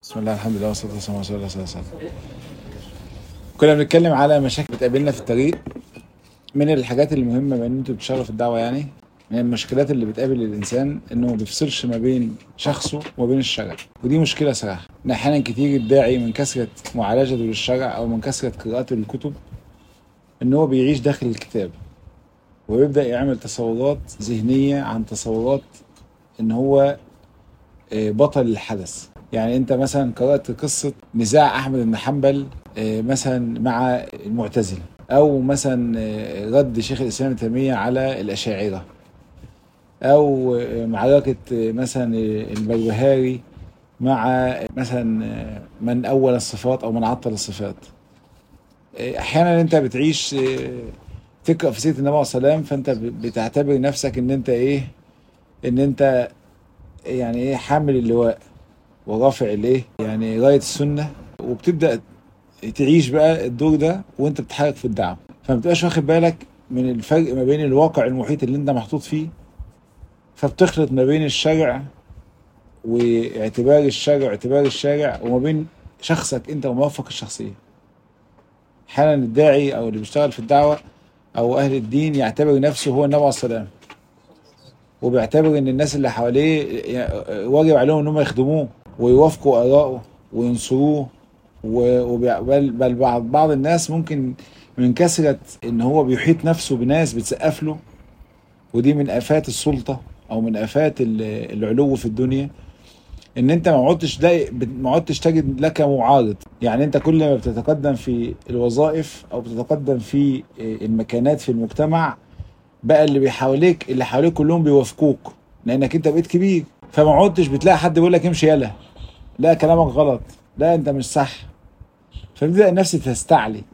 بسم الله الحمد لله والصلاه والسلام على رسول الله صلى الله عليه وسلم كنا بنتكلم على مشاكل بتقابلنا في الطريق من الحاجات المهمه بان انتوا بتشتغلوا في الدعوه يعني من المشكلات اللي بتقابل الانسان انه ما بيفصلش ما بين شخصه وما بين الشرع ودي مشكله صراحه ان احيانا كتير الداعي من كثره معالجته للشرع او من كثره قراءته للكتب ان هو بيعيش داخل الكتاب ويبدا يعمل تصورات ذهنيه عن تصورات ان هو آه، بطل الحدث يعني انت مثلا قرات قصه نزاع احمد بن حنبل آه، مثلا مع المعتزله او مثلا آه، رد شيخ الاسلام ابن تيميه على الاشاعره او آه، معركه آه، مثلا آه، البربهاري مع مثلا آه، من اول الصفات او من عطل الصفات آه، احيانا انت بتعيش آه، تقرا في سيره النبي صلى الله عليه وسلم فانت ب- بتعتبر نفسك ان انت ايه ان انت يعني ايه حامل اللواء ورافع الايه يعني رايه السنه وبتبدا تعيش بقى الدور ده وانت بتتحرك في الدعوه فما بتبقاش واخد بالك من الفرق ما بين الواقع المحيط اللي انت محطوط فيه فبتخلط ما بين الشرع واعتبار الشرع واعتبار الشارع وما بين شخصك انت وموافق الشخصيه احيانا الداعي او اللي بيشتغل في الدعوه او اهل الدين يعتبر نفسه هو النبي عليه الصلاه والسلام وبيعتبر ان الناس اللي حواليه واجب عليهم ان هم يخدموه ويوافقوا ارائه وينصروه و- وبي- بل بل بعض بعض الناس ممكن من كثره ان هو بيحيط نفسه بناس بتسقف له ودي من افات السلطه او من افات ال- العلو في الدنيا ان انت ما عدتش تلاقي ما عدتش تجد لك معارض يعني انت كل ما بتتقدم في الوظائف او بتتقدم في المكانات في المجتمع بقى اللي بيحاوليك اللي حواليك كلهم بيوافقوك لانك انت بقيت كبير فما عدتش بتلاقي حد بيقول لك امشي يلا لا كلامك غلط لا انت مش صح فبتبدا النفس تستعلي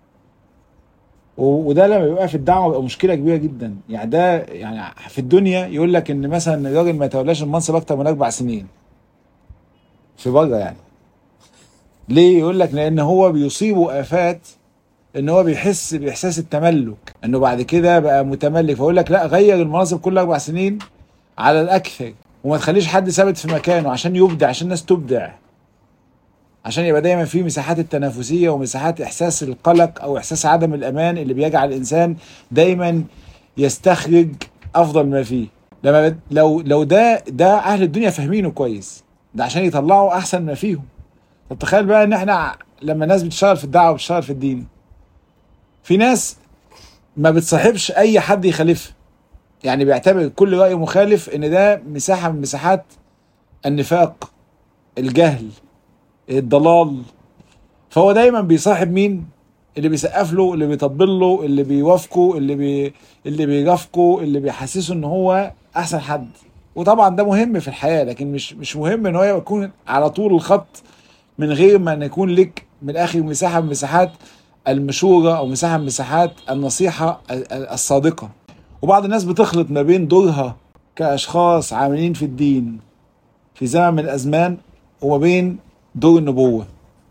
و- وده لما بيبقى في الدعوه بيبقى مشكله كبيره جدا يعني ده يعني في الدنيا يقول لك ان مثلا الراجل ما يتولاش المنصب اكتر من اربع سنين في بره يعني ليه يقول لك لان هو بيصيبه افات ان هو بيحس باحساس التملك انه بعد كده بقى متملك فيقول لك لا غير المناصب كل اربع سنين على الاكثر وما تخليش حد ثابت في مكانه عشان يبدع عشان الناس تبدع عشان يبقى دايما في مساحات التنافسيه ومساحات احساس القلق او احساس عدم الامان اللي بيجعل الانسان دايما يستخرج افضل ما فيه لما بت- لو لو ده ده اهل الدنيا فاهمينه كويس ده عشان يطلعوا احسن ما فيهم طب تخيل بقى ان احنا لما الناس بتشتغل في الدعوه وبتشتغل في الدين في ناس ما بتصاحبش اي حد يخالفها يعني بيعتبر كل راي مخالف ان ده مساحه من مساحات النفاق الجهل الضلال فهو دايما بيصاحب مين اللي بيسقف له اللي بيطبل له اللي بيوافقه اللي بي اللي بيرافقه اللي بيحسسه ان هو احسن حد وطبعا ده مهم في الحياه لكن مش مش مهم ان هو يكون على طول الخط من غير ما ان يكون لك من الاخر مساحه من مساحات المشوره او مساحه من مساحات النصيحه ال- ال- الصادقه وبعض الناس بتخلط ما بين دورها كاشخاص عاملين في الدين في زمن من الازمان وما بين دور النبوه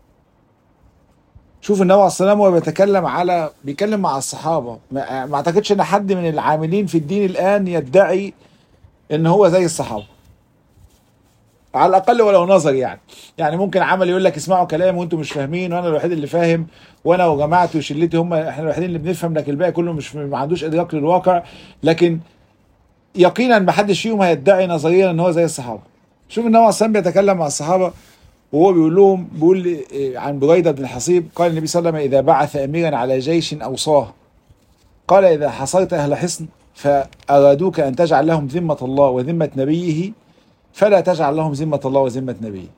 شوف النبي عليه الصلاه والسلام وهو بيتكلم على بيتكلم مع الصحابه ما, ما اعتقدش ان حد من العاملين في الدين الان يدعي ان هو زي الصحابه على الاقل ولو نظر يعني يعني ممكن عمل يقول لك اسمعوا كلام وانتم مش فاهمين وانا الوحيد اللي فاهم وانا وجماعتي وشلتي هم احنا الوحيدين اللي بنفهم لكن الباقي كله مش ما عندوش ادراك للواقع لكن يقينا ما حدش فيهم هيدعي نظريا ان هو زي الصحابه شوف النبي عليه الصلاه والسلام بيتكلم مع الصحابه وهو بيقول لهم بيقول إيه، عن بريده بن الحصيب قال النبي صلى الله عليه وسلم اذا بعث اميرا على جيش اوصاه قال اذا حصرت اهل حصن فارادوك ان تجعل لهم ذمه الله وذمه نبيه فلا تجعل لهم ذمه الله وذمه نبيه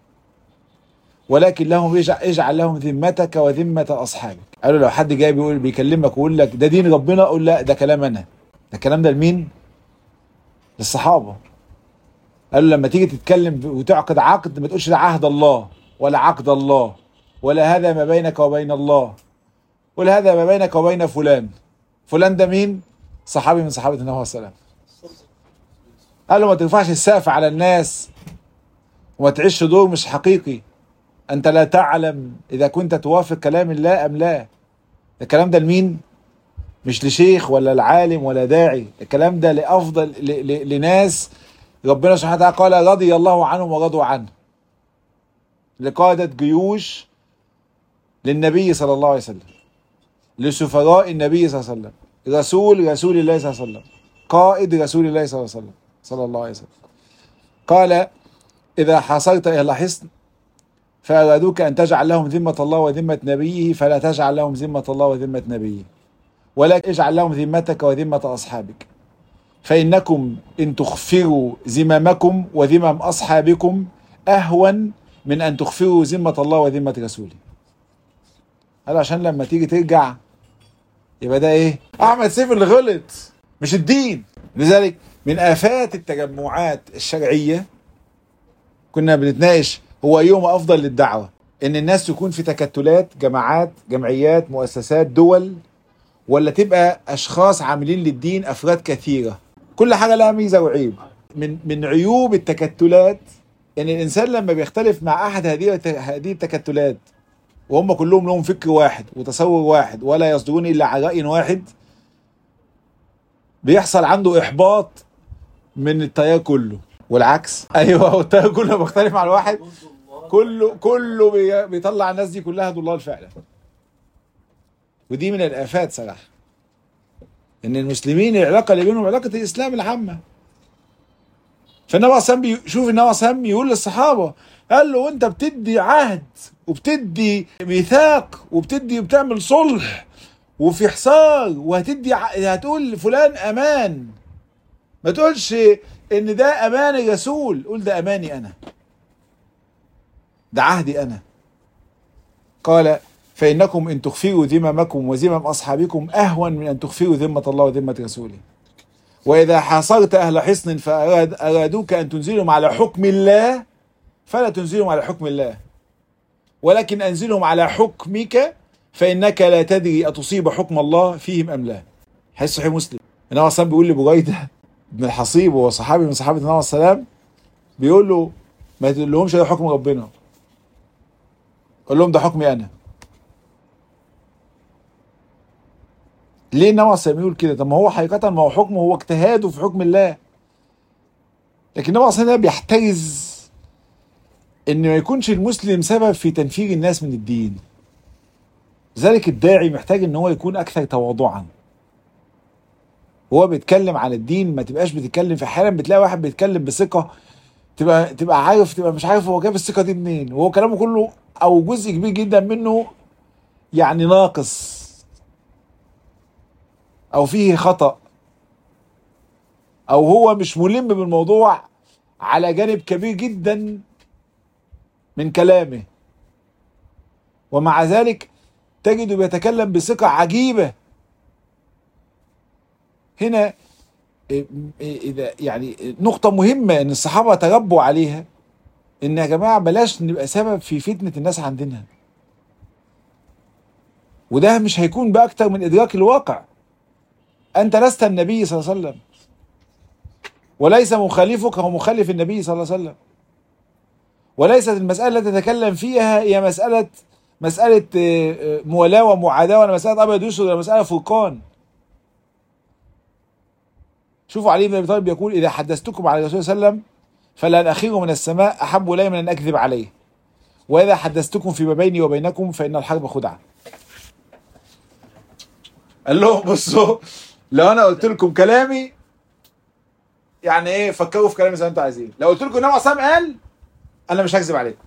ولكن لهم اجعل, اجعل لهم ذمتك وذمه اصحابك قالوا لو حد جاي بيقول بيكلمك ويقول لك ده دين ربنا قول لا ده كلام انا ده الكلام ده لمين للصحابه قالوا لما تيجي تتكلم وتعقد عقد ما تقولش ده عهد الله ولا عقد الله ولا هذا ما بينك وبين الله ولا هذا ما بينك وبين فلان فلان ده مين صحابي من صحابه النبي صلى الله عليه وسلم قالوا ما ترفعش السقف على الناس وما تعيش دور مش حقيقي انت لا تعلم اذا كنت توافق كلام الله ام لا الكلام ده لمين مش لشيخ ولا العالم ولا داعي الكلام ده لافضل ل- ل- لناس ربنا سبحانه وتعالى قال رضي الله عنهم ورضوا عنه لقادة جيوش للنبي صلى الله عليه وسلم لسفراء النبي صلى الله عليه وسلم رسول رسول الله صلى الله عليه وسلم قائد رسول الله صلى الله عليه وسلم صلى الله عليه وسلم قال إذا حاصرت أهل حصن فأرادوك أن تجعل لهم ذمة الله وذمة نبيه فلا تجعل لهم ذمة الله وذمة نبيه ولكن اجعل لهم ذمتك وذمة أصحابك فإنكم إن تخفروا ذممكم وذمم أصحابكم أهون من أن تخفروا ذمة الله وذمة رسوله هذا عشان لما تيجي ترجع يبقى ده ايه احمد سيف اللي غلط مش الدين لذلك من افات التجمعات الشرعيه كنا بنتناقش هو يوم افضل للدعوه ان الناس تكون في تكتلات جماعات جمعيات مؤسسات دول ولا تبقى اشخاص عاملين للدين افراد كثيره كل حاجه لها ميزه وعيب من من عيوب التكتلات ان الانسان لما بيختلف مع احد هذه هذه التكتلات وهم كلهم لهم فكر واحد وتصور واحد ولا يصدرون الا عن راي واحد بيحصل عنده احباط من التيار كله والعكس ايوه والتيار كله مختلف مع الواحد كله كله بي- بيطلع الناس دي كلها ضلال فعلا ودي من الافات صراحه ان المسلمين العلاقه اللي بينهم علاقه الاسلام العامه فالنبي عليه الصلاه والسلام شوف النبي عليه الصلاه والسلام يقول للصحابه قال له انت بتدي عهد وبتدي ميثاق وبتدي وبتعمل صلح وفي حصار وهتدي ع- هتقول لفلان امان ما تقولش ان ده امان الرسول قول ده اماني انا ده عهدي انا قال فانكم ان تخفروا ذممكم وذمم اصحابكم اهون من ان تخفروا ذمه الله وذمه رسوله واذا حاصرت اهل حصن فاراد ارادوك ان تنزلهم على حكم الله فلا تنزلهم على حكم الله ولكن انزلهم على حكمك فانك لا تدري اتصيب حكم الله فيهم ام لا حديث صحيح مسلم النبي صلى بيقول لبريده بن الحصيب وهو صحابي من صحابه النبي عليه السلام بيقول له ما تقولهمش ده حكم ربنا قول لهم ده حكمي انا ليه النبي عليه السلام يقول كده طب ما هو حقيقه ما هو حكمه هو اجتهاده في حكم الله لكن النبي عليه السلام بيحترز ان ما يكونش المسلم سبب في تنفير الناس من الدين لذلك الداعي محتاج ان هو يكون اكثر تواضعا وهو بيتكلم عن الدين ما تبقاش بتتكلم في احيانا بتلاقي واحد بيتكلم بثقه تبقى تبقى عارف تبقى مش عارف هو جاب الثقه دي منين وهو كلامه كله او جزء كبير جدا منه يعني ناقص او فيه خطأ او هو مش ملم بالموضوع على جانب كبير جدا من كلامه ومع ذلك تجده بيتكلم بثقة عجيبة هنا إيه- إذا يعني نقطة مهمة إن الصحابة تربوا عليها إن يا جماعة بلاش نبقى سبب في فتنة الناس عندنا وده مش هيكون بأكتر من إدراك الواقع أنت لست النبي صلى الله عليه وسلم وليس مخالفك هو مخالف النبي صلى الله عليه وسلم وليست المسألة التي تتكلم فيها هي مسألة مسألة آه، آه، موالاة ومعاداة ولا مسألة أبيض وأسود ولا مسألة فرقان شوفوا علي بن أبي طالب يقول إذا حدثتكم على الرسول صلى الله عليه وسلم فلأن أخير من السماء أحب إلي من أن أكذب عليه وإذا حدثتكم فيما بيني وبينكم فإن الحرب خدعة قال لهم بصوا لو أنا قلت لكم كلامي يعني إيه فكروا في كلامي زي ما أنتم عايزين لو قلت لكم النبي صلى الله عليه وسلم قال أنا مش هكذب عليكم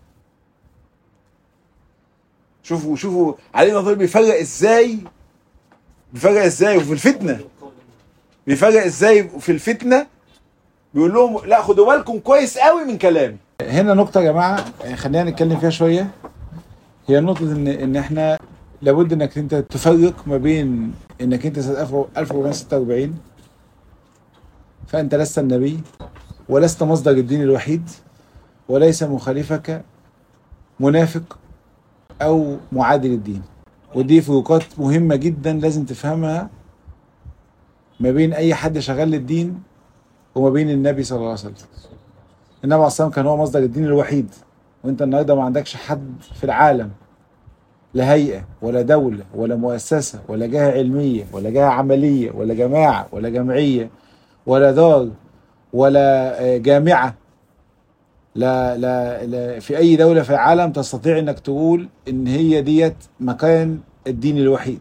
شوفوا شوفوا علي بن أبي طالب بيفرق إزاي بيفرق إزاي وفي الفتنة بيفرق ازاي في الفتنه بيقول لهم لا خدوا بالكم كويس قوي من كلامي هنا نقطه يا جماعه خلينا نتكلم فيها شويه هي نقطه ان ان احنا لابد انك انت تفرق ما بين انك انت سنه 1446 فانت لست النبي ولست مصدر الدين الوحيد وليس مخالفك منافق او معادي للدين ودي فروقات مهمه جدا لازم تفهمها ما بين اي حد شغال للدين وما بين النبي صلى الله عليه وسلم النبي عليه الصلاه والسلام كان هو مصدر الدين الوحيد وانت النهارده ما عندكش حد في العالم لا هيئه ولا دوله ولا مؤسسه ولا جهه علميه ولا جهه عمليه ولا جماعه ولا جمعيه ولا دار ولا آه، جامعه لا, لا, لا في اي دوله في العالم تستطيع انك تقول ان هي ديت مكان الدين الوحيد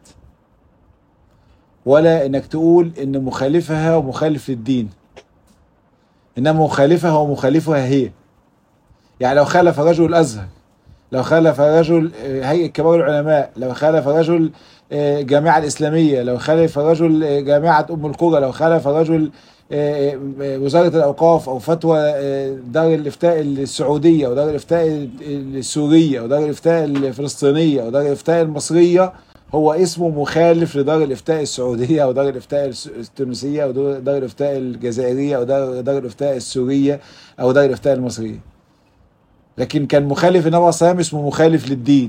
ولا انك تقول ان مخالفها ومخالف للدين انما مخالفها ومخالفها هي يعني لو خالف رجل الازهر لو خالف رجل هيئه كبار العلماء لو خالف رجل الجامعه الاسلاميه لو خالف رجل جامعه ام القرى لو خالف رجل وزاره الاوقاف او فتوى دار الافتاء السعوديه او دار الافتاء السوريه او دار الافتاء الفلسطينيه او دار الافتاء المصريه هو اسمه مخالف لدار الافتاء السعوديه او دار الافتاء التونسيه او دار الافتاء الجزائريه او دار, دار الافتاء السوريه او دار الافتاء المصريه لكن كان مخالف النبي صلى الله اسمه مخالف للدين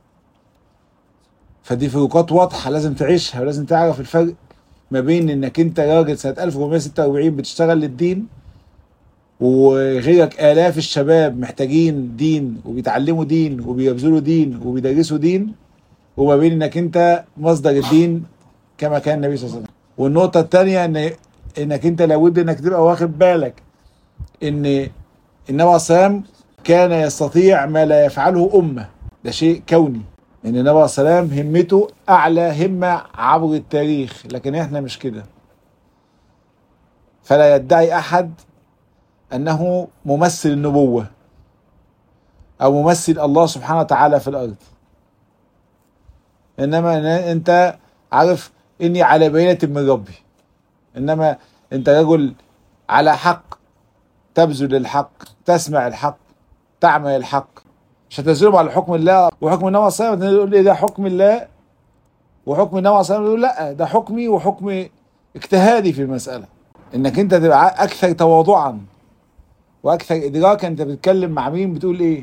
فدي فروقات واضحه لازم تعيشها ولازم تعرف الفرق ما بين انك انت راجل سنه 1446 بتشتغل للدين وغيرك الاف الشباب محتاجين دين وبيتعلموا دين وبيبذلوا دين وبيدرسوا دين وما بين انك انت مصدر الدين كما كان النبي صلى الله عليه وسلم والنقطة الثانية ان انك انت لابد انك تبقى واخد بالك ان النبي عليه السلام كان يستطيع ما لا يفعله أمة ده شيء كوني ان النبي عليه السلام همته اعلى همة عبر التاريخ لكن احنا مش كده فلا يدعي احد انه ممثل النبوة او ممثل الله سبحانه وتعالى في الارض انما انت عارف اني على بينة من ربي انما انت رجل على حق تبذل الحق تسمع الحق تعمل الحق مش هتنزلهم على حكم الله وحكم النبي صلى الله عليه وسلم يقول ايه ده حكم الله وحكم النبي صلى الله عليه وسلم يقول لا ده حكمي وحكم اجتهادي في المسألة انك انت تبقى اكثر تواضعا واكثر ادراكا انت بتتكلم مع مين بتقول ايه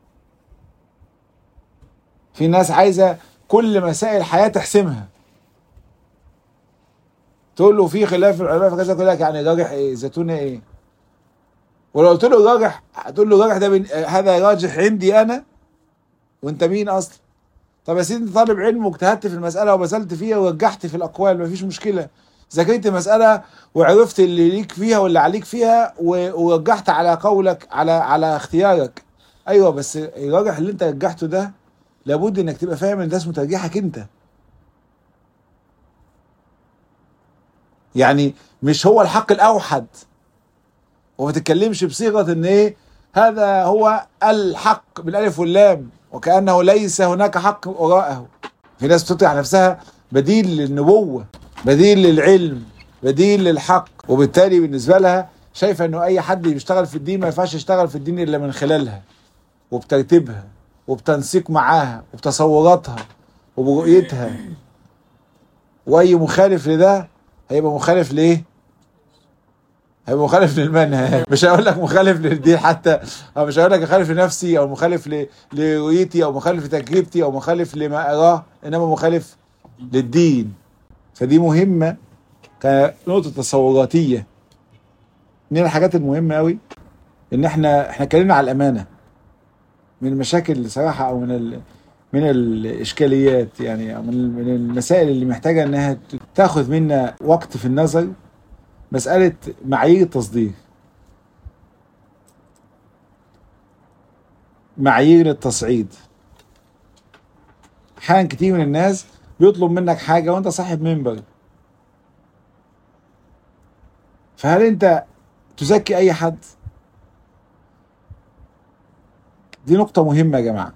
في ناس عايزه كل مسائل الحياه تحسمها تقول له في خلاف العلماء فكذا يقول لك يعني راجح ايه زيتونه ايه ولو قلت له راجح هتقول له راجح ده بن... هذا راجح عندي انا وانت مين اصلا طب يا سيدي انت طالب علم واجتهدت في المساله وبذلت فيها ورجحت في الاقوال مفيش مشكله ذاكرت مساله وعرفت اللي ليك فيها واللي عليك فيها ورجحت على قولك على على اختيارك ايوه بس الراجح اللي انت رجحته ده لابد انك تبقى فاهم ان ده اسمه ترجيحك انت يعني مش هو الحق الاوحد وما تتكلمش بصيغه ان ايه هذا هو الحق بالالف واللام وكانه ليس هناك حق وراءه في ناس بتطلع نفسها بديل للنبوه بديل للعلم بديل للحق وبالتالي بالنسبه لها شايفه انه اي حد بيشتغل في الدين ما ينفعش يشتغل في الدين الا من خلالها وبترتيبها وبتنسيق معاها وبتصوراتها وبرؤيتها واي مخالف لده هيبقى مخالف ليه هيبقى مخالف للمنهج مش هقول لك مخالف للدين حتى او مش هقول لك مخالف لنفسي او مخالف ل... لرؤيتي او مخالف لتجربتي او مخالف لما اراه انما مخالف للدين فدي مهمه كنقطه تصوراتيه من الحاجات المهمه قوي ان احنا احنا اتكلمنا على الامانه من المشاكل صراحه او من ال... من الاشكاليات يعني أو من من المسائل اللي محتاجه انها تاخذ منا وقت في النظر مساله معايير التصدير معايير التصعيد احيانا كتير من الناس بيطلب منك حاجه وانت صاحب منبر فهل انت تزكي اي حد دي نقطة مهمة يا جماعة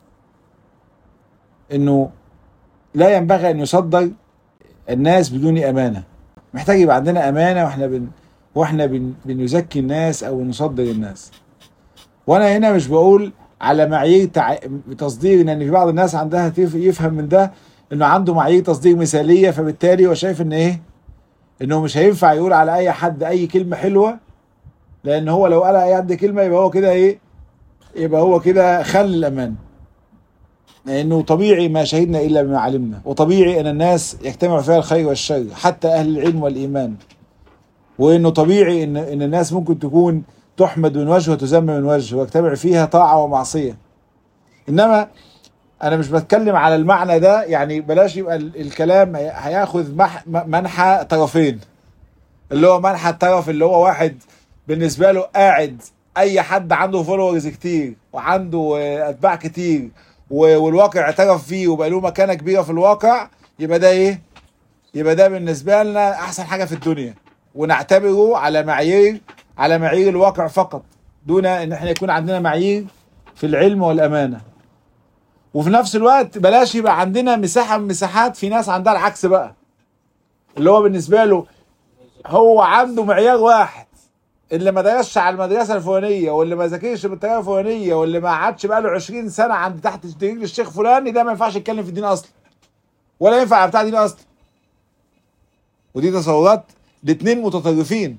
انه لا ينبغي ان يصدر الناس بدون امانة محتاج يبقى عندنا امانة واحنا بن واحنا بن بنزكي الناس او نصدر الناس وانا هنا مش بقول على معايير تع... تصدير لان في بعض الناس عندها تف... يفهم من ده انه عنده معايير تصدير مثالية فبالتالي هو شايف ان ايه انه مش هينفع يقول على اي حد اي كلمة حلوة لان هو لو قال اي حد كلمة يبقى هو كده ايه يبقى هو كده خل الامان لانه طبيعي ما شهدنا الا بما علمنا وطبيعي ان الناس يجتمع فيها الخير والشر حتى اهل العلم والايمان وانه طبيعي ان ان الناس ممكن تكون تحمد من وجه وتذم من وجه ويجتمع فيها طاعه ومعصيه انما انا مش بتكلم على المعنى ده يعني بلاش يبقى الكلام هياخذ منحى طرفين اللي هو منحى الطرف اللي هو واحد بالنسبه له قاعد اي حد عنده فولورز كتير وعنده آه، اتباع كتير و- والواقع اعترف فيه وبقى له مكانه كبيره في الواقع يبقى ده ايه؟ يبقى ده بالنسبه لنا احسن حاجه في الدنيا ونعتبره على معايير على معايير الواقع فقط دون ان احنا يكون عندنا معايير في العلم والامانه وفي نفس الوقت بلاش يبقى عندنا مساحه من مساحات في ناس عندها العكس بقى اللي هو بالنسبه له هو عنده معيار واحد اللي ما درسش على المدرسه الفلانيه واللي ما ذاكرش بالطريقه الفلانيه واللي ما قعدش بقى له 20 سنه عند تحت رجل الشيخ فلاني ده ما ينفعش يتكلم في الدين اصلا ولا ينفع بتاع دين اصلا ودي تصورات الاثنين متطرفين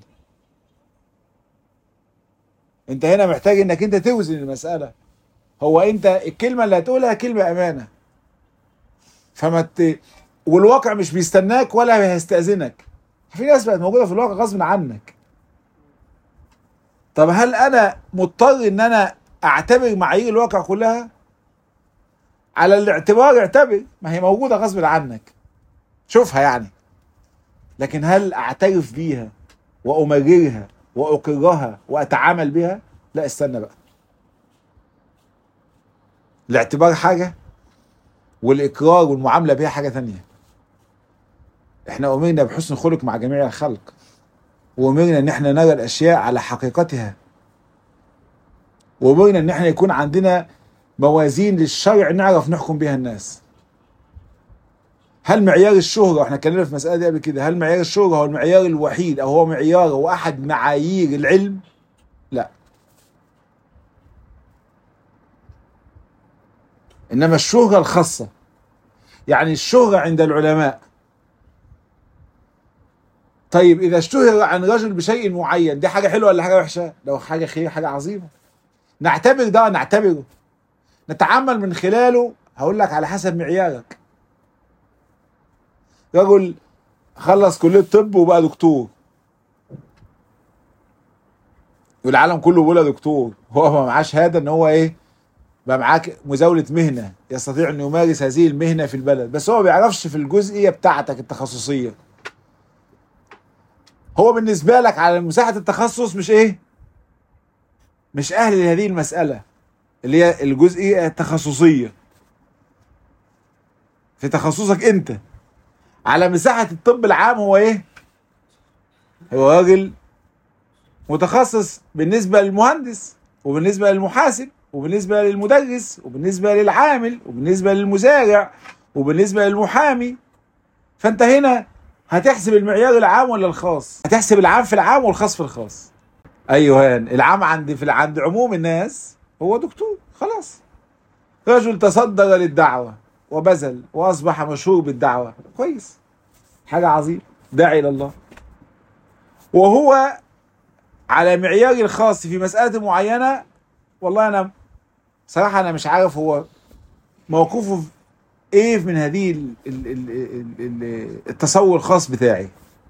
انت هنا محتاج انك انت توزن المساله هو انت الكلمه اللي هتقولها كلمه امانه فما ت... والواقع مش بيستناك ولا هيستاذنك في ناس بقت موجوده في الواقع غصب عنك طب هل انا مضطر ان انا اعتبر معايير الواقع كلها على الاعتبار اعتبر ما هي موجوده غصب عنك شوفها يعني لكن هل اعترف بيها وامررها واقرها واتعامل بها لا استنى بقى الاعتبار حاجه والاقرار والمعامله بها حاجه ثانيه احنا امرنا بحسن الخلق مع جميع الخلق وامرنا ان احنا نرى الاشياء على حقيقتها وامرنا ان احنا يكون عندنا موازين للشرع نعرف نحكم بها الناس هل معيار الشهرة واحنا اتكلمنا في المسألة دي قبل كده هل معيار الشهرة هو المعيار الوحيد او هو معيار هو احد معايير العلم لا انما الشهرة الخاصة يعني الشهرة عند العلماء طيب اذا اشتهر عن رجل بشيء معين دي حاجة حلوة ولا حاجة وحشة لو حاجة خير حاجة عظيمة نعتبر ده نعتبره نتعامل من خلاله هقول لك على حسب معيارك رجل خلص كلية طب وبقى دكتور والعالم كله بيقول دكتور هو ما معاه شهاده ان هو ايه بقى معاه مزاوله مهنه يستطيع انه يمارس هذه المهنه في البلد بس هو ما بيعرفش في الجزئيه بتاعتك التخصصيه هو بالنسبه لك على مساحه التخصص مش ايه مش اهل لهذه المساله اللي هي الجزئيه التخصصيه في تخصصك انت على مساحه الطب العام هو ايه هو راجل متخصص بالنسبه للمهندس وبالنسبه للمحاسب وبالنسبه للمدرس وبالنسبه للعامل وبالنسبه للمزارع وبالنسبه للمحامي فانت هنا هتحسب المعيار العام ولا الخاص هتحسب العام في العام والخاص في الخاص ايوه العام عند في عند عموم الناس هو دكتور خلاص رجل تصدر للدعوه وبذل واصبح مشهور بالدعوه كويس حاجه عظيمه داعي الى الله وهو على معياري الخاص في مسألة معينة والله أنا صراحة أنا مش عارف هو موقفه إيه من هذه ال ال ال ال التصور الخاص بتاعي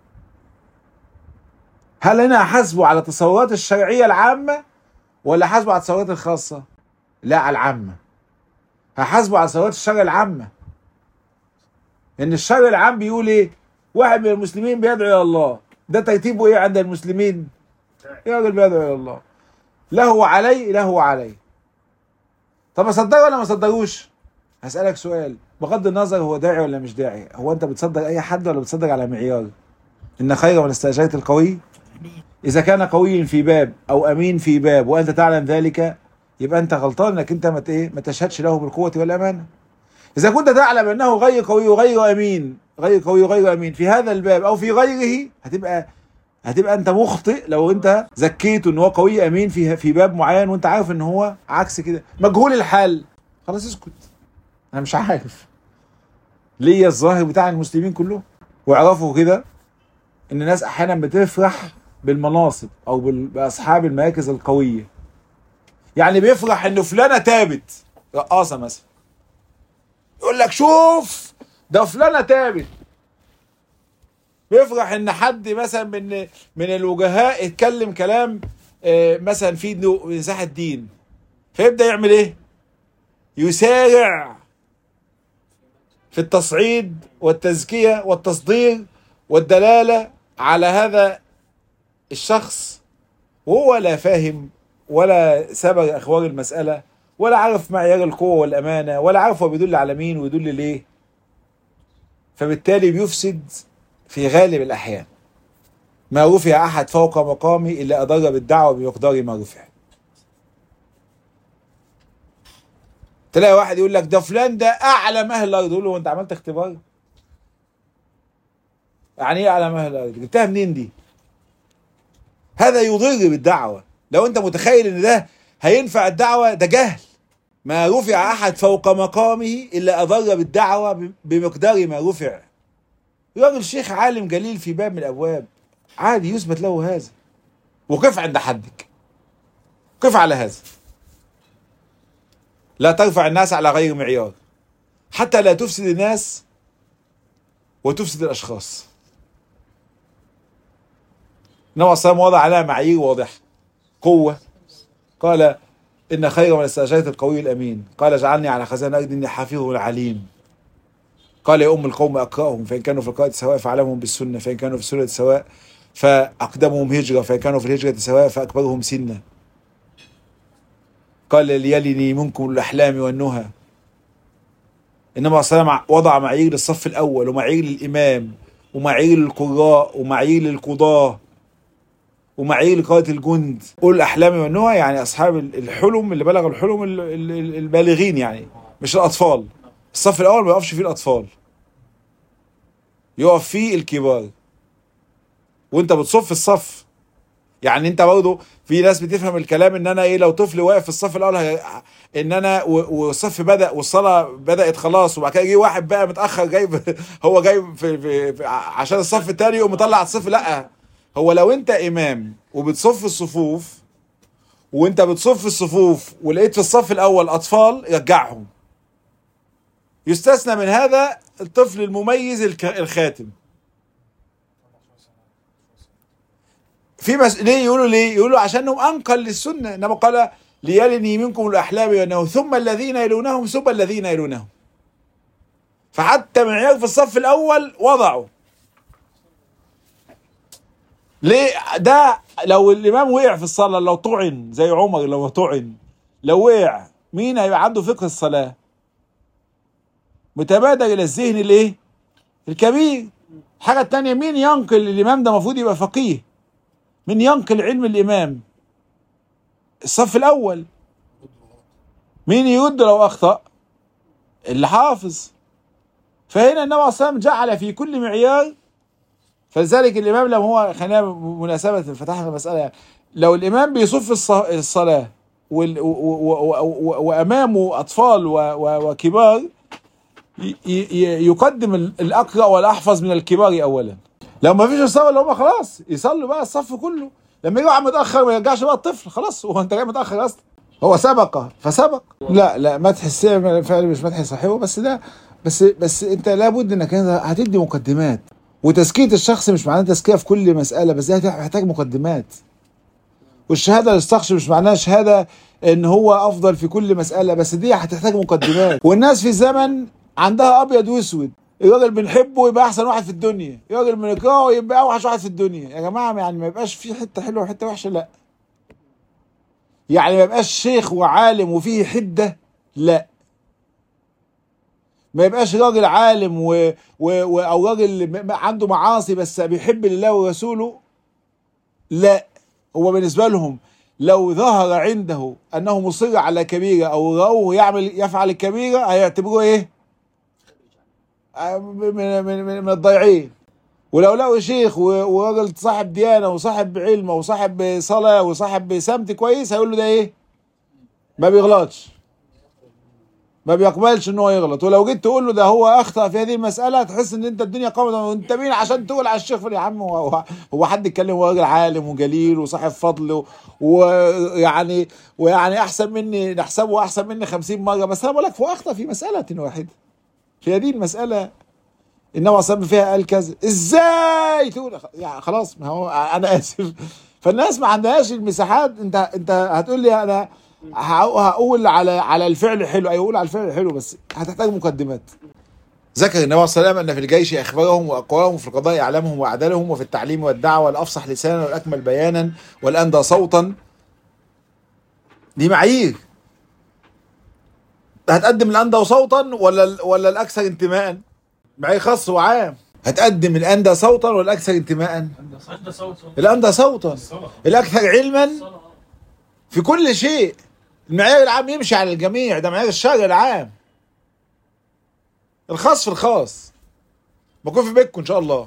هل أنا أحاسبه على التصورات الشرعية العامة ولا أحاسبه على التصورات الخاصة؟ لا على العامة هحاسبه على تصورات الشرع العامة إن الشرع العام بيقول إيه؟ واحد من المسلمين بيدعو إلى الله ده ترتيبه إيه عند المسلمين؟ يا راجل بيدعو الى الله لا هو علي لا هو علي طب اصدقه ولا ما اصدقوش هسالك سؤال بغض النظر هو داعي ولا مش داعي هو انت بتصدق اي حد ولا بتصدق على معيار ان خير من استاجرت القوي اذا كان قوي في باب او امين في باب وانت تعلم ذلك يبقى انت غلطان انك انت ما ايه ما تشهدش له بالقوه والامانه اذا كنت تعلم انه غير قوي وغير امين غير قوي وغير امين في هذا الباب او في غيره هتبقى هتبقى انت مخطئ لو انت زكيته ان هو قوي امين في في باب معين وانت عارف ان هو عكس كده مجهول الحال خلاص اسكت انا مش عارف ليا الظاهر بتاع المسلمين كلهم واعرفوا كده ان الناس احيانا بتفرح بالمناصب او باصحاب المراكز القويه يعني بيفرح ان فلانه تابت رقاصه مثلا يقول لك شوف ده فلانه تابت بيفرح ان حد مثلا من من الوجهاء يتكلم كلام مثلا في مساحه دين فيبدا يعمل ايه؟ يسارع في التصعيد والتزكيه والتصدير والدلاله على هذا الشخص وهو لا فاهم ولا سبق اخبار المساله ولا عارف معيار القوه والامانه ولا عارف هو بيدل على مين ويدل ليه فبالتالي بيفسد في غالب الاحيان ما رفع احد فوق مقامه الا اضر بالدعوه بمقدار ما رفع تلاقي واحد يقول لك ده فلان ده اعلم اهل الارض يقول له انت عملت اختبار يعني ايه اعلم اهل الارض جبتها منين دي هذا يضر بالدعوه لو انت متخيل ان ده هينفع الدعوه ده جهل ما رفع احد فوق مقامه الا اضر بالدعوه بمقدار ما رفع راجل شيخ عالم جليل في باب من الابواب عادي يثبت له هذا وقف عند حدك قف على هذا لا ترفع الناس على غير معيار حتى لا تفسد الناس وتفسد الاشخاص النبي صلى الله عليه وسلم وضع عليها معايير واضحه قوه قال ان خير من استاجرت القوي الامين قال اجعلني على خزائن الارض اني حفيظ عليم قال يا ام القوم اقراهم فان كانوا في القراءه سواء فاعلمهم بالسنه فان كانوا في السنه سواء فاقدمهم هجره فان كانوا في الهجره سواء فاكبرهم سنا قال ليلني منكم الاحلام والنهى انما صلى الله عليه وسلم وضع معايير للصف الاول ومعايير للامام ومعايير للقراء ومعايير للقضاه ومعايير لقاده الجند اولي الاحلام والنهى يعني اصحاب الحلم اللي بلغوا الحلم البالغين يعني مش الاطفال الصف الاول ما يقفش فيه الاطفال يقف فيه الكبار وانت بتصف الصف يعني انت برضه في ناس بتفهم الكلام ان انا ايه لو طفل واقف في الصف الاول هي... ان انا والصف بدا والصلاه بدات خلاص وبعد كده جه واحد بقى متاخر جايب هو جايب في, في, في عشان الصف الثاني يقوم مطلع الصف لا هو لو انت امام وبتصف الصفوف وانت بتصف الصفوف ولقيت في الصف الاول اطفال رجعهم يستثنى من هذا الطفل المميز الخاتم في مس... ليه يقولوا ليه؟ يقولوا عشانهم انقل للسنه انما قال ليلني منكم الاحلام وانه ثم الذين يلونهم ثم الذين يلونهم فحتى معيار في الصف الاول وضعوا ليه ده لو الامام وقع في الصلاه لو طعن زي عمر لو طعن لو وقع مين هيبقى عنده فقه الصلاه متبادر الى الذهن الايه الكبير الحاجه الثانيه مين ينقل الامام ده المفروض يبقى فقيه من ينقل علم الامام الصف الاول مين يرد لو اخطا اللي حافظ فهنا النبي صلى الله عليه وسلم جعل في كل معيار فلذلك الامام لما هو خلينا بمناسبه فتحنا المساله يعني لو الامام بيصف الصلاه وامامه اطفال وكبار يقدم الاقرا والاحفظ من الكبار اولا لو ما فيش الصف اللي هم خلاص يصلوا بقى الصف كله لما يقع متاخر ما يرجعش بقى الطفل خلاص هو انت جاي متاخر اصلا هو سبق فسبق لا لا مدح السعر فعلا مش مدح صحيح بس ده بس بس انت لابد انك انت هتدي مقدمات وتزكيه الشخص مش معناه تزكيه في كل مساله بس ده محتاج مقدمات والشهاده للشخص مش معناها شهاده ان هو افضل في كل مساله بس دي هتحتاج مقدمات والناس في زمن عندها ابيض واسود الراجل بنحبه يبقى احسن واحد في الدنيا الراجل بنكرهه يبقى اوحش واحد في الدنيا يا جماعه يعني ما يبقاش في حته حلوه وحته وحشه لا يعني ما يبقاش شيخ وعالم وفيه حده لا ما يبقاش راجل عالم و... و... و... او راجل عنده معاصي بس بيحب لله ورسوله لا هو بالنسبه لهم لو ظهر عنده انه مصر على كبيره او راوه يعمل يفعل الكبيره هيعتبروه ايه؟ من من من, من الضايعين ولو لقوا شيخ وراجل صاحب ديانه وصاحب علم وصاحب صلاه وصاحب سمت كويس هيقول له ده ايه؟ ما بيغلطش ما بيقبلش ان هو يغلط ولو جيت تقول له ده هو اخطا في هذه المساله تحس ان انت الدنيا قامت وانت مين عشان تقول على الشيخ يا عم هو, هو حد يتكلم هو راجل عالم وجليل وصاحب فضل ويعني ويعني احسن مني نحسبه احسن مني 50 مره بس انا بقول لك هو اخطا في مساله واحده في هذه المساله النبي صلى فيها قال كذا ازاي تقول يعني خلاص ما هو انا اسف فالناس ما عندهاش المساحات انت انت هتقول لي انا هقول على على الفعل حلو ايوه اقول على الفعل حلو بس هتحتاج مقدمات ذكر النبي صلى الله عليه وسلم ان في الجيش اخبرهم واقواهم في القضاء اعلامهم واعدلهم وفي التعليم والدعوه الافصح لسانا والاكمل بيانا والاندى صوتا دي معايير هتقدم الأندى صوتا ولا ولا الأكثر انتماء معايير خاص وعام هتقدم الأندى صوتا ولا الأكثر انتماء عند صوت الأندى صوتا الصلاة الأكثر علما الصلاة في كل شيء المعيار العام يمشي على الجميع ده معيار الشرع العام الخاص في الخاص بكون في بيتكم ان شاء الله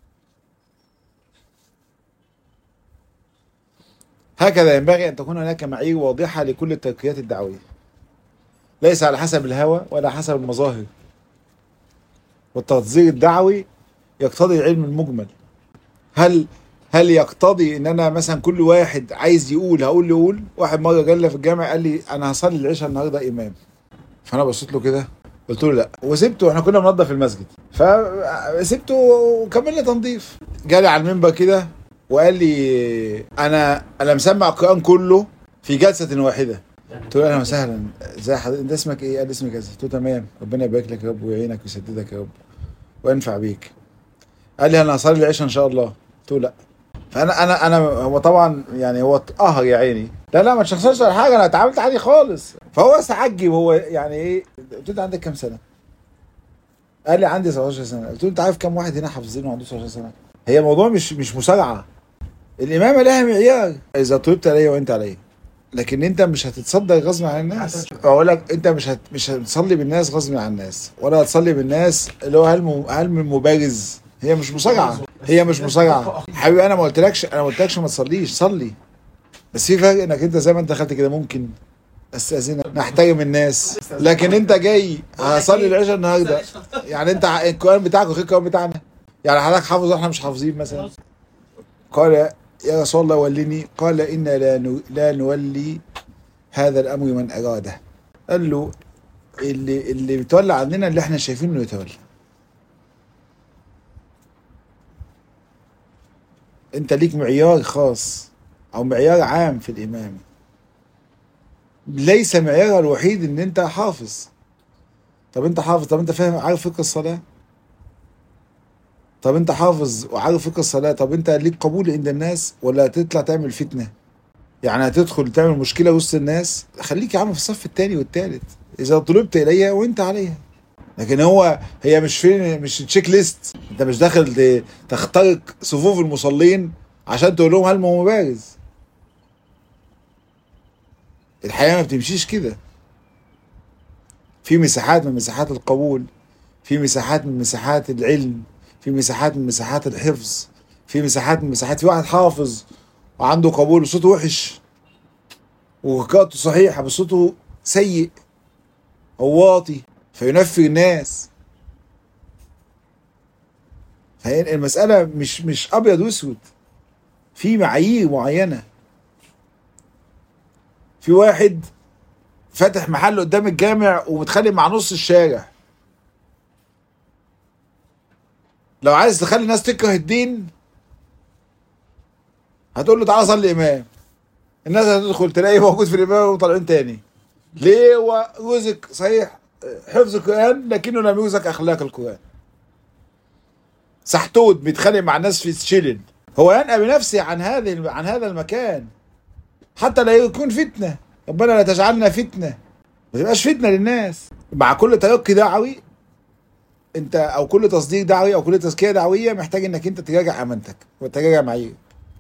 هكذا ينبغي ان تكون هناك معايير واضحه لكل التركيات الدعويه ليس على حسب الهوى ولا حسب المظاهر والتصدير الدعوي يقتضي العلم المجمل هل هل يقتضي ان انا مثلا كل واحد عايز يقول هقول له قول واحد مره جالنا في الجامع قال لي انا هصلي العشاء النهارده امام فانا بصيت له كده قلت له لا وسبته احنا كنا بننظف المسجد فسبته وكملنا تنظيف جالي على المنبر كده وقال لي انا انا مسمع القران كله في جلسه واحده قلت له اهلا وسهلا ازي حضرتك انت اسمك ايه؟ قال لي اسمي كذا قلت له تمام ربنا يبارك لك يا رب ويعينك ويسددك يا رب وينفع بيك قال لي انا هصلي العشاء ان شاء الله قلت له لا فانا انا انا هو طبعا يعني هو اتقهر يا عيني لا لا ما تشخصنش ولا حاجه انا اتعاملت عادي خالص فهو استعجب هو يعني ايه قلت له انت عندك كام سنه؟ قال لي عندي 17 سنه قلت له انت عارف كام واحد هنا حافظين وعنده 17 سنه؟ هي الموضوع مش مش مسارعه الامامه لها معيار اذا طلبت عليا وانت عليا لكن انت مش هتتصدق غصب عن الناس اقول لك انت مش هت... مش هتصلي بالناس غصب عن الناس ولا هتصلي بالناس اللي هو هل م... هل من مبارز هي مش مصارعه هي مش مصارعه حبيبي انا ما قلتلكش انا ما قلتلكش ما تصليش صلي بس في فرق انك انت زي ما انت دخلت كده ممكن استاذنك نحترم الناس لكن انت جاي هصلي العشاء النهارده يعني انت ع- القران بتاعك غير القران بتاعنا يعني حضرتك حافظ واحنا مش حافظين مثلا قال يا رسول الله ولني قال إنا لا, نو لا نولي هذا الأمر من أراده قال له اللي اللي بيتولى عننا اللي احنا شايفينه يتولى انت ليك معيار خاص او معيار عام في الامامه ليس معيارها الوحيد ان انت حافظ طب انت حافظ طب انت فاهم عارف فقه الصلاه طب انت حافظ وعارف فقه الصلاه طب انت ليك قبول عند الناس ولا هتطلع تعمل فتنه يعني هتدخل تعمل مشكله وسط الناس خليك يا عم في الصف الثاني والثالث اذا طلبت اليها وانت عليها لكن هو هي مش فين مش تشيك ليست انت مش داخل ت- تخترق صفوف المصلين عشان تقول لهم هل هو مبارز الحياه ما بتمشيش كده في مساحات من مساحات القبول في مساحات من مساحات العلم في مساحات من مساحات الحفظ في مساحات من مساحات في واحد حافظ وعنده قبول وصوته وحش وقراءته صحيحة بس صوته سيء أو واطي فينفر الناس فهي المسألة مش مش أبيض وأسود في معايير معينة في واحد فاتح محل قدام الجامع ومتخانق مع نص الشارع لو عايز تخلي الناس تكره الدين هتقول له تعالى صلي امام الناس هتدخل تلاقيه موجود في الامام وطالعين تاني ليه هو رزق صحيح حفظ القران لكنه لم يرزق اخلاق القران سحتوت بيتخانق مع الناس في شيلن هو ينأى بنفسه عن هذه عن هذا المكان حتى لا يكون فتنه ربنا لا تجعلنا فتنه ما تبقاش فتنه للناس مع كل تلقي دعوي انت او كل تصديق دعوي او كل تزكيه دعويه محتاج انك انت تراجع امانتك وتراجع معاييرك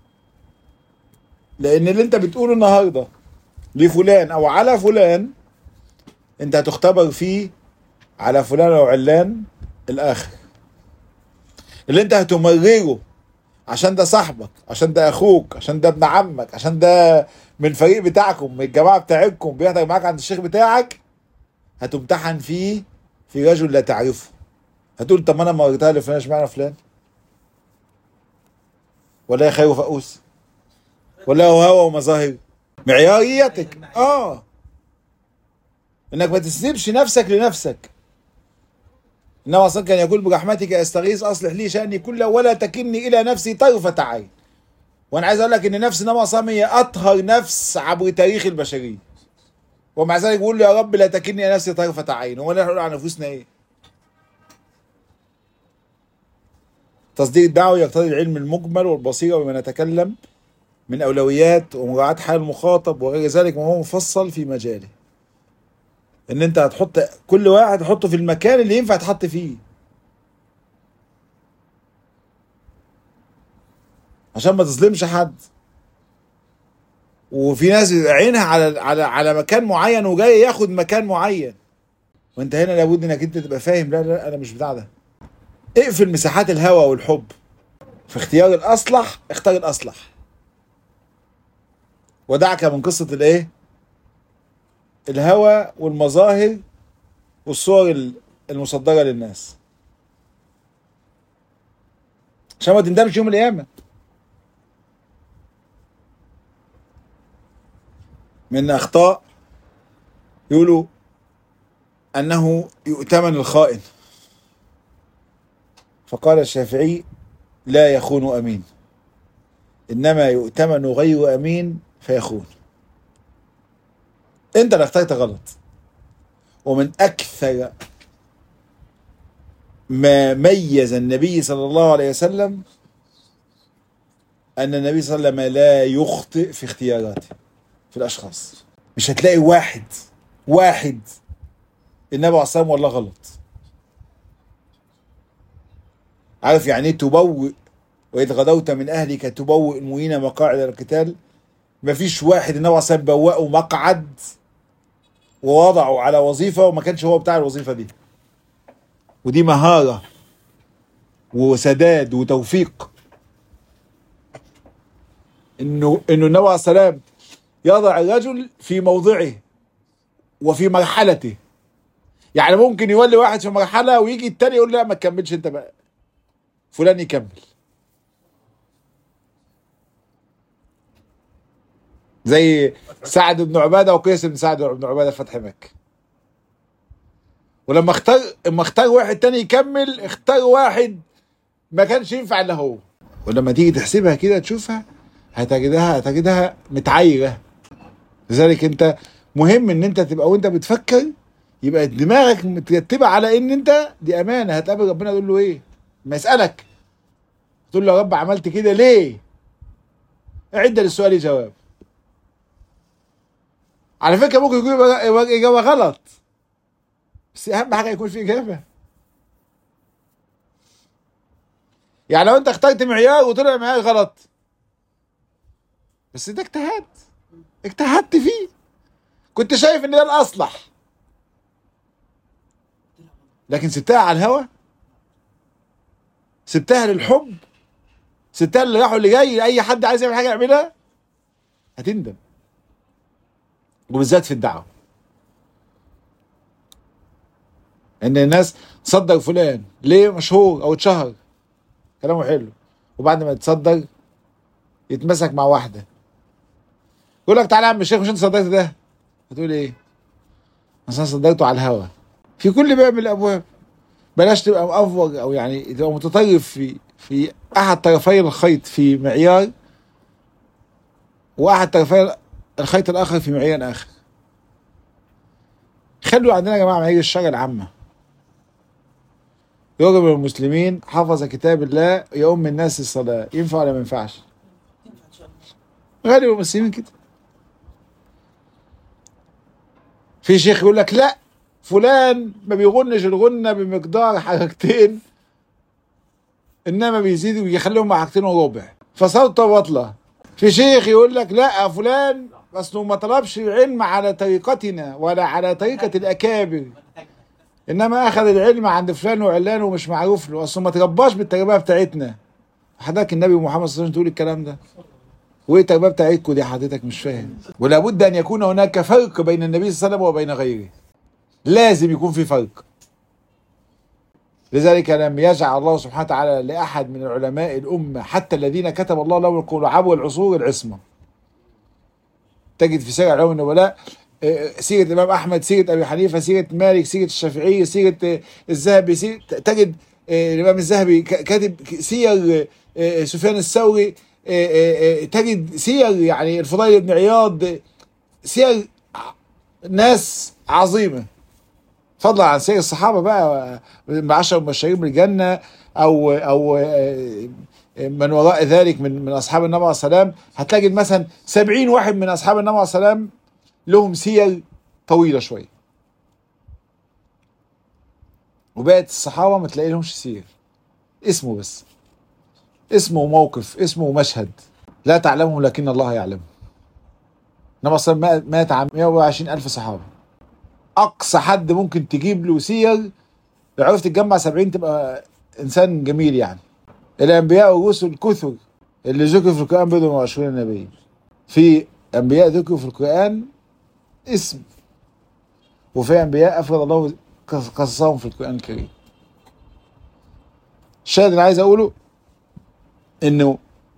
لان اللي انت بتقوله النهارده لفلان او على فلان انت هتختبر فيه على فلان او علان الاخر اللي انت هتمرره عشان ده صاحبك عشان ده اخوك عشان ده ابن عمك عشان ده من الفريق بتاعكم من الجماعه بتاعتكم بيحضر معاك عند الشيخ بتاعك هتمتحن فيه في رجل لا تعرفه هتقول طب ما انا مرتها لفلان اشمعنى فلان ولا يا خير فؤوس ولا هو هوى ومظاهر معياريتك اه انك ما تسلبش نفسك لنفسك انما اصلا كان يقول برحمتك استغيث اصلح لي شاني كله ولا تكلني الى نفسي طرفه عين وانا عايز اقول لك ان نفس انما اصلا هي اطهر نفس عبر تاريخ البشريه ومع ذلك بيقول له يا رب لا تكلني الى نفسي طرفه عين هو نقول عن نفوسنا ايه تصديق الدعوة يقتضي العلم المجمل والبصيرة بما نتكلم من اولويات ومراعاه حال المخاطب وغير ذلك ما هو مفصل في مجاله ان انت هتحط كل واحد تحطه في المكان اللي ينفع تحط فيه عشان ما تظلمش حد وفي ناس عينها على على على مكان معين وجاي ياخد مكان معين وانت هنا لابد انك انت تبقى فاهم لا لا انا مش بتاع ده اقفل مساحات الهوى والحب في اختيار الاصلح اختار الاصلح ودعك من قصه الايه الهوى والمظاهر والصور المصدره للناس عشان ما تندمش يوم القيامه من اخطاء يقولوا انه يؤتمن الخائن فقال الشافعي لا يخون امين انما يؤتمن غير امين فيخون انت اللي اخترت غلط ومن اكثر ما ميز النبي صلى الله عليه وسلم ان النبي صلى الله عليه وسلم لا يخطئ في اختياراته في الاشخاص مش هتلاقي واحد واحد النبي عليه الصلاه والله غلط عارف يعني ايه تبوئ واذ غدوت من اهلك تبوئ المؤمنين مقاعد القتال مفيش واحد النبي عليه الصلاه بوأه مقعد ووضعه على وظيفه وما كانش هو بتاع الوظيفه دي ودي مهاره وسداد وتوفيق انه انه النبي عليه السلام يضع الرجل في موضعه وفي مرحلته يعني ممكن يولي واحد في مرحله ويجي التاني يقول لا ما تكملش انت بقى فلان يكمل زي سعد بن عباده وقيس بن سعد بن عباده فتح مكه ولما اختار اما اختار واحد تاني يكمل اختار واحد ما كانش ينفع الا هو ولما تيجي تحسبها كده تشوفها هتجدها هتجدها متعايره لذلك انت مهم ان انت تبقى وانت بتفكر يبقى دماغك مترتبه على ان انت دي امانه هتقابل ربنا تقول له ايه؟ ما يسالك تقول له يا رب عملت كده ليه؟ اعد للسؤال جواب على فكره ممكن يكون اجابه غلط بس اهم حاجه يكون في اجابه يعني لو انت اخترت معيار وطلع معيار غلط بس انت اجتهدت اجتهدت فيه كنت شايف ان ده الاصلح لكن سبتها على الهوى سبتها للحب سبتها اللي راحوا اللي جاي اي حد عايز يعمل حاجه يعملها هتندم وبالذات في الدعوه ان الناس تصدق فلان ليه مشهور او اتشهر كلامه حلو وبعد ما يتصدق يتمسك مع واحده يقول لك تعالى يا عم الشيخ مش انت صدقت ده هتقول ايه بس انا صدقته على الهوا في كل باب من الابواب بلاش تبقى مأفوج او يعني تبقى متطرف في في احد طرفي الخيط في معيار واحد طرفي الخيط الاخر في معيار اخر خلوا عندنا يا جماعه معايير الشرع العامه رجل من المسلمين حفظ كتاب الله يؤم الناس الصلاه ينفع ولا ما ينفعش؟ غالب المسلمين كده في شيخ يقول لك لا فلان ما بيغنش الغنة بمقدار حركتين انما بيزيد ويخليهم مع حركتين وربع فصوته بطلة في شيخ يقول لك لا فلان اصله ما طلبش العلم على طريقتنا ولا على طريقة الاكابر انما اخذ العلم عند فلان وعلان ومش معروف له اصله ما ترباش بالتربيه بتاعتنا حضرتك النبي محمد صلى الله عليه وسلم تقول الكلام ده وايه التربيه بتاعتكم دي حضرتك مش فاهم ولا بد ان يكون هناك فرق بين النبي صلى الله عليه وسلم وبين غيره لازم يكون في فرق لذلك لم يجعل الله سبحانه وتعالى لاحد من علماء الامه حتى الذين كتب الله لهم القول عبر العصور العصمه تجد في سير علوم النبلاء سيرة الإمام أحمد سيرة أبي حنيفة سيرة مالك سيرة الشافعي سيرة الذهبي سيرة تجد الإمام الذهبي كاتب سير سفيان الثوري تجد سير يعني الفضيل بن عياض سير ناس عظيمة فضلا عن سير الصحابة بقى من عشر مبشرين بالجنة أو أو من وراء ذلك من من اصحاب النبي عليه السلام هتلاقي مثلا 70 واحد من اصحاب النبي عليه السلام لهم سير طويله شويه وبقت الصحابه ما تلاقي لهمش سير اسمه بس اسمه موقف اسمه مشهد لا تعلمه لكن الله يعلمه النبي صلى الله عليه وسلم مات عن 120 ألف صحابة أقصى حد ممكن تجيب له سير لو عرفت تجمع 70 تبقى إنسان جميل يعني الأنبياء والرسل كثر اللي ذكروا في القرآن بضع وعشرين نبي في أنبياء ذكروا في القرآن اسم وفي أنبياء أفرد الله قصصهم في القرآن الكريم الشاهد اللي عايز أقوله إنه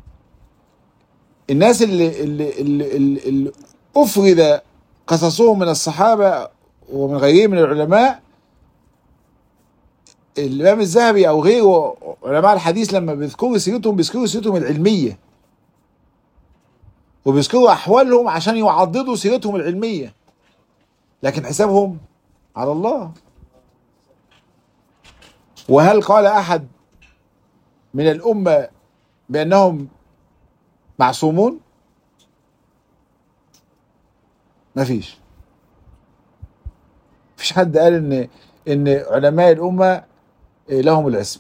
الناس اللي اللي اللي, اللي, اللي افرد قصصهم من الصحابه ومن غيرهم من العلماء الامام الذهبي او غيره علماء الحديث لما بيذكروا سيرتهم بيذكروا سيرتهم العلميه وبيذكروا احوالهم عشان يعضدوا سيرتهم العلميه لكن حسابهم على الله وهل قال احد من الامه بانهم معصومون مفيش مفيش حد قال ان ان علماء الامه لهم العصم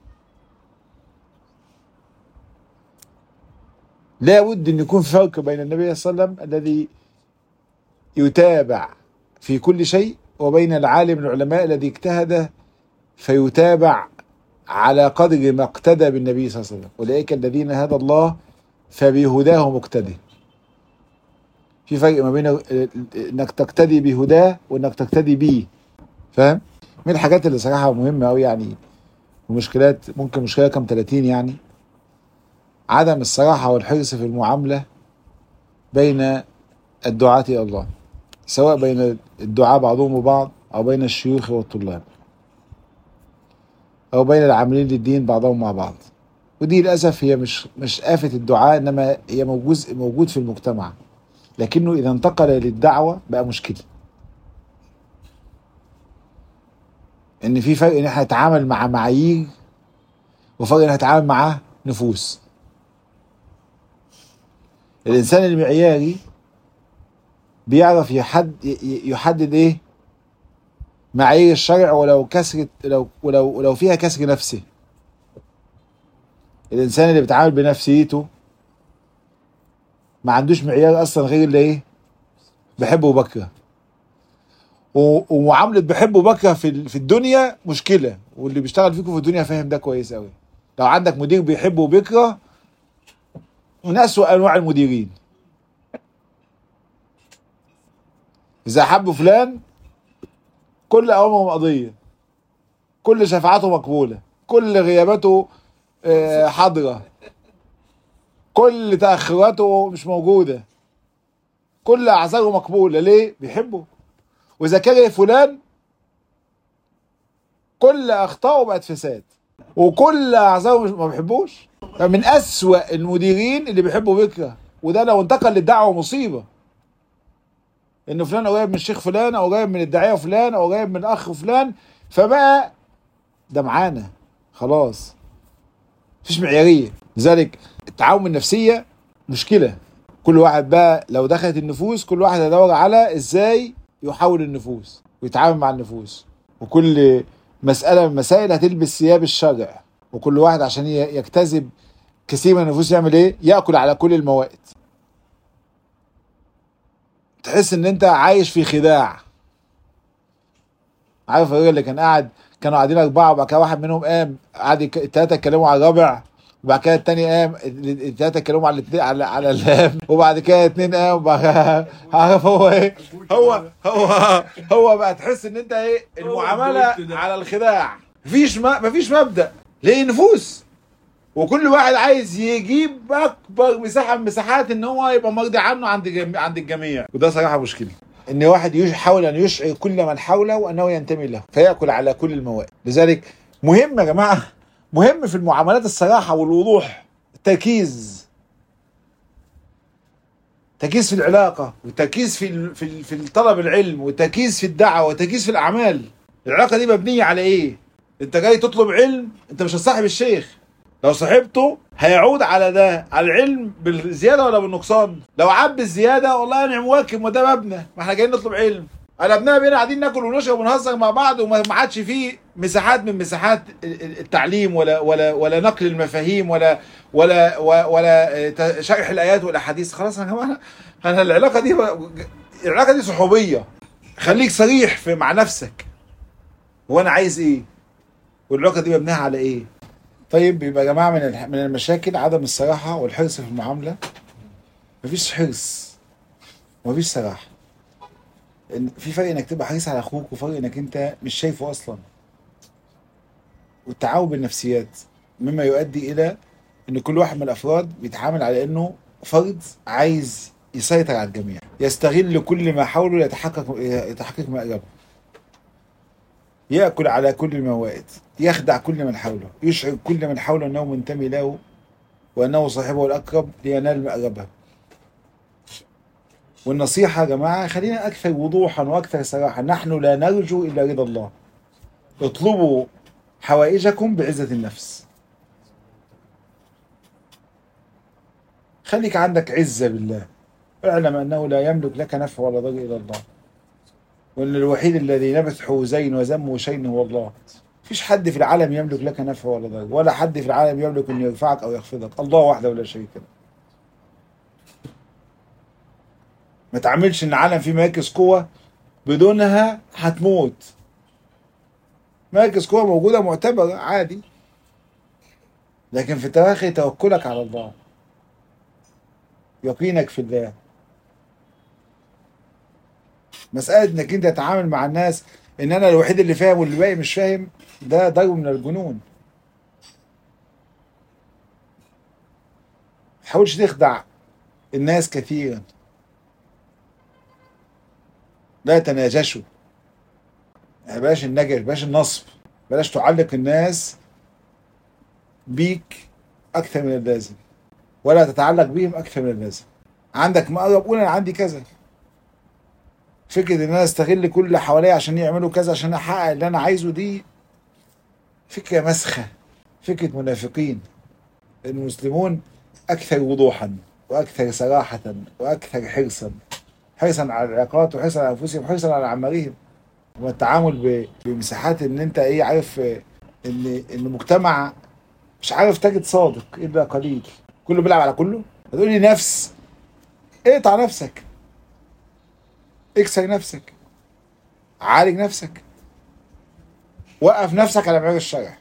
لا بد ان يكون فرق بين النبي صلى الله عليه وسلم الذي يتابع في كل شيء وبين العالم العلماء الذي اجتهد فيتابع على قدر ما اقتدى بالنبي صلى الله عليه وسلم اولئك الذين هدى الله فبهداه مقتدي في فرق ما بين انك تقتدي بهداه وانك تقتدي بيه فاهم من الحاجات اللي صراحه مهمه قوي يعني ومشكلات ممكن مشكله كم 30 يعني عدم الصراحه والحرص في المعامله بين الدعاة الى الله سواء بين الدعاة بعضهم وبعض او بين الشيوخ والطلاب او بين العاملين للدين بعضهم مع بعض ودي للاسف هي مش مش آفة الدعاء انما هي موجود موجود في المجتمع لكنه اذا انتقل للدعوة بقى مشكلة ان في فرق ان احنا نتعامل مع معايير وفرق ان احنا نتعامل مع نفوس الانسان المعياري بيعرف يحد يحدد ايه معايير الشرع ولو كسرت لو ولو ولو فيها كسر نفسي الانسان اللي بيتعامل بنفسيته ما عندوش معيار اصلا غير اللي ايه بحبه وبكره ومعامله بحبه وبكره في في الدنيا مشكله واللي بيشتغل فيكم في الدنيا فاهم ده كويس قوي لو عندك مدير بيحب وبيكره من اسوء انواع المديرين اذا حب فلان كل اوامره مقضيه كل شفاعته مقبوله كل غياباته حاضره كل تاخراته مش موجوده كل اعذاره مقبوله ليه بيحبه واذا كره فلان كل اخطائه بقت فساد وكل اعذاره مش ما بيحبوش فمن اسوأ المديرين اللي بيحبوا بكره وده لو انتقل للدعوه مصيبه ان فلان قريب من الشيخ فلان او قريب من الداعيه فلان او قريب من اخ فلان فبقى ده معانا خلاص مفيش معياريه لذلك التعاون النفسيه مشكله كل واحد بقى لو دخلت النفوس كل واحد هيدور على ازاي يحول النفوس ويتعامل مع النفوس وكل مسألة من المسائل هتلبس ثياب الشرع وكل واحد عشان يجتذب كثير من النفوس يعمل ايه؟ ياكل على كل الموائد. تحس ان انت عايش في خداع. عارف الراجل اللي كان قاعد كانوا قاعدين اربعه وبعد كده واحد منهم قام قعد الثلاثه اتكلموا على الرابع وبعد كده التاني قام الثلاثه اتكلموا على الاثنين على على اللام وبعد كده اتنين قام وبعد عارف هو ايه؟ هو هو هو بقى تحس ان انت ايه؟ المعامله على الخداع مفيش ما مفيش مبدا ليه نفوس وكل واحد عايز يجيب اكبر مساحه من مساحات ان هو يبقى مرضي عنه عند جم... عند الجميع وده صراحه مشكله ان واحد يحاول ان يشعر كل من حوله انه ينتمي له فياكل على كل المواد لذلك مهم يا جماعه مهم في المعاملات الصراحه والوضوح التركيز تركيز في العلاقه والتركيز في في في طلب العلم والتركيز في الدعوه والتركيز في الاعمال العلاقه دي مبنيه على ايه انت جاي تطلب علم انت مش هتصاحب الشيخ لو صاحبته هيعود على ده على العلم بالزياده ولا بالنقصان لو عاب بالزياده والله انا مواكب وده مبنى ما احنا جايين نطلب علم قلبناها بينا قاعدين ناكل ونشرب ونهزر مع بعض وما ما عادش فيه مساحات من مساحات ال- ال- التعليم ولا ولا ولا نقل المفاهيم ولا ولا و- ولا ت- شرح الايات والاحاديث خلاص يا جماعه انا العلاقه دي العلاقه دي صحوبيه خليك صريح في مع نفسك هو انا عايز ايه والعلاقه دي مبناها على ايه طيب يبقى يا جماعه من الح- من المشاكل عدم الصراحه والحرص في المعامله مفيش حرص ومفيش صراحه إن في فرق انك تبقى حريص على اخوك وفرق انك انت مش شايفه اصلا والتعاون بالنفسيات مما يؤدي الى ان كل واحد من الافراد بيتعامل على انه فرد عايز يسيطر على الجميع يستغل كل ما حوله يتحقق يتحقق مأربه يأكل على كل الموائد يخدع كل من حوله يشعر كل من حوله أنه منتمي له وأنه صاحبه الأقرب لينال مأربه والنصيحة يا جماعة خلينا أكثر وضوحا وأكثر صراحة نحن لا نرجو إلا رضا الله اطلبوا حوائجكم بعزة النفس خليك عندك عزة بالله اعلم أنه لا يملك لك نفع ولا ضر إلا الله وان الوحيد الذي نبت حوزين وذم شين هو الله مفيش حد في العالم يملك لك نفع ولا ضر ولا حد في العالم يملك ان يرفعك او يخفضك الله وحده لا شريك له ما تعملش ان العالم فيه مراكز قوة بدونها هتموت مراكز قوة موجودة معتبرة عادي لكن في التراخي توكلك على الله يقينك في الله مسألة انك انت تتعامل مع الناس ان انا الوحيد اللي فاهم واللي باقي مش فاهم ده ضرب من الجنون ما تحاولش تخدع الناس كثيرا لا تناجشوا يعني بلاش النجش بلاش النصب بلاش تعلق الناس بيك اكثر من اللازم ولا تتعلق بيهم اكثر من اللازم عندك مقرب قول انا عندي كذا فكره ان انا استغل كل اللي حواليا عشان يعملوا كذا عشان احقق اللي انا عايزه دي فكره مسخه فكره منافقين المسلمون اكثر وضوحا واكثر صراحه واكثر حرصا حرصا على العلاقات وحرصا على انفسهم وحرصا على اعمالهم والتعامل ب- بمساحات ان انت ايه عارف آه، ان ان المجتمع مش عارف تجد صادق الا قليل كله بيلعب على كله هتقول لي نفس اقطع نفسك اكسر نفسك عالج نفسك وقف نفسك على معيار الشرع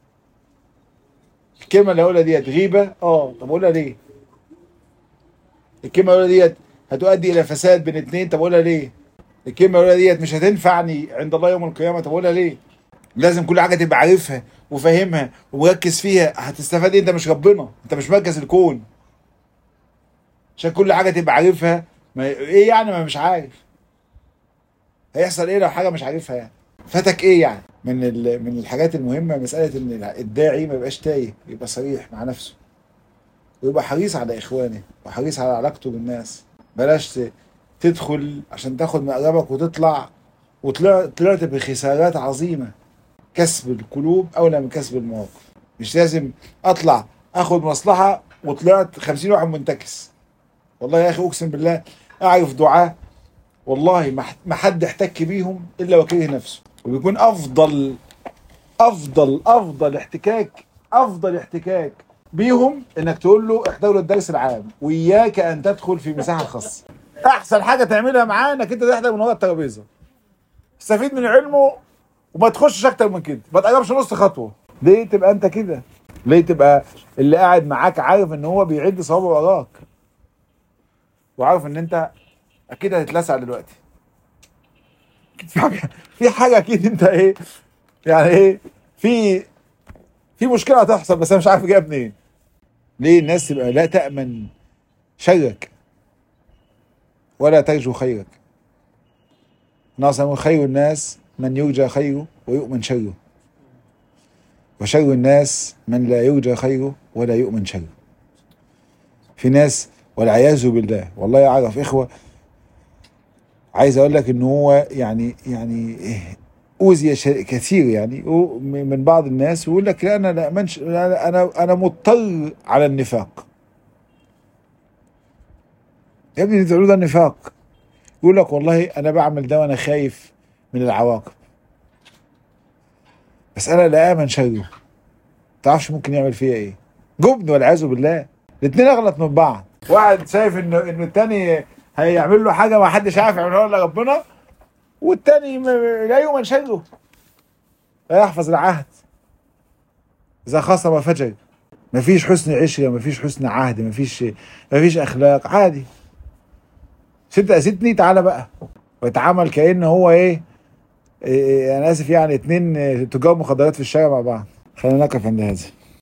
الكلمه اللي هقولها ديت غيبه اه طب اقولها ليه الكلمه اللي هقولها ديت هتؤدي الى فساد بين اتنين طب اقولها ليه الكلمه اللي هقولها ديت مش هتنفعني عند الله يوم القيامه طب اقولها ليه لازم كل حاجه تبقى عارفها وفاهمها ومركز فيها هتستفاد إيه؟ انت مش ربنا انت مش مركز الكون عشان كل حاجه تبقى عارفها ما ايه يعني ما مش عارف هيحصل ايه لو حاجه مش عارفها يعني فاتك ايه يعني من ال- من الحاجات المهمه مساله ان الداعي ما يبقاش تايه يبقى صريح مع نفسه ويبقى حريص على اخوانه وحريص على علاقته بالناس بلاش ت- تدخل عشان تاخد مقربك وتطلع وطلعت طلعت بخسارات عظيمه كسب القلوب اولى من كسب المواقف مش لازم اطلع اخد مصلحه وطلعت 50 واحد منتكس والله يا اخي اقسم بالله اعرف دعاه والله ما ح- ما حد احتك بيهم الا وكره نفسه وبيكون افضل افضل افضل احتكاك افضل احتكاك بيهم انك تقول له احضروا الدرس العام واياك ان تدخل في مساحه خاصه احسن حاجه تعملها معاه انك انت تحضر من ورا الترابيزه استفيد من علمه وما تخشش اكتر من كده ما تقربش نص خطوه ليه تبقى انت كده ليه تبقى اللي قاعد معاك عارف ان هو بيعد صوابه وراك وعارف ان انت اكيد هتتلسع دلوقتي أكيد في حاجه في حاجه اكيد انت ايه يعني ايه في في مشكله هتحصل بس انا مش عارف جايه منين ليه الناس تبقى لا تامن شرك ولا ترجو خيرك ناصر يقول خير الناس من يرجى خيره ويؤمن شره وشر الناس من لا يرجى خيره ولا يؤمن شره في ناس والعياذ بالله والله يعرف اخوه عايز اقول لك ان هو يعني يعني اوذي ش- كثير يعني و- من بعض الناس ويقول لك لا انا لا أمنش انا انا انا مضطر على النفاق يا ابني اللي بتقولوه ده نفاق يقول لك والله انا بعمل ده وانا خايف من العواقب بس انا لا امن شره تعرفش ممكن يعمل فيا ايه جبن والعياذ بالله الاثنين اغلط من بعض واحد شايف انه انه التاني هيعمل له حاجه ما حدش عارف يعملها الا ربنا والتاني م- لا يؤمن شره لا يحفظ العهد اذا خاصم فجر مفيش حسن عشره مفيش حسن عهد مفيش مفيش اخلاق عادي ست اذيتني تعالى بقى ويتعامل كأن هو ايه, إيه انا اسف يعني اتنين تجار مخدرات في الشارع مع بعض خلينا نقف عند هذا